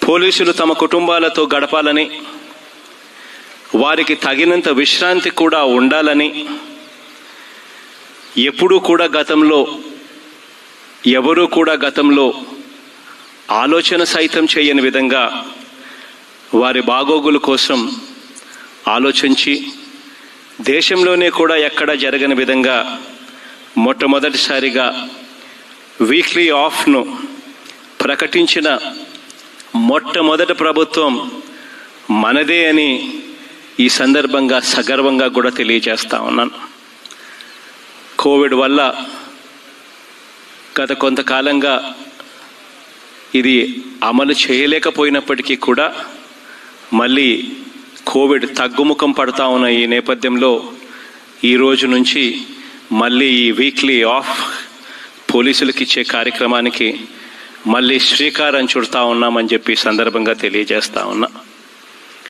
పోలీసులు తమ కుటుంబాలతో గడపాలని వారికి తగినంత విశ్రాంతి కూడా ఉండాలని ఎప్పుడూ కూడా గతంలో ఎవరూ కూడా గతంలో ఆలోచన సైతం చేయని విధంగా వారి బాగోగుల కోసం ఆలోచించి దేశంలోనే కూడా ఎక్కడ జరగని విధంగా మొట్టమొదటిసారిగా వీక్లీ ఆఫ్ను ప్రకటించిన మొట్టమొదటి ప్రభుత్వం మనదే అని ఈ సందర్భంగా సగర్వంగా కూడా తెలియజేస్తా ఉన్నాను కోవిడ్ వల్ల గత కొంతకాలంగా ఇది అమలు చేయలేకపోయినప్పటికీ కూడా మళ్ళీ కోవిడ్ తగ్గుముఖం పడతా ఉన్న ఈ నేపథ్యంలో ఈ రోజు నుంచి మళ్ళీ ఈ వీక్లీ ఆఫ్ పోలీసులకు ఇచ్చే కార్యక్రమానికి మళ్ళీ శ్రీకారం చుడతా ఉన్నామని చెప్పి ఈ సందర్భంగా తెలియజేస్తా ఉన్నా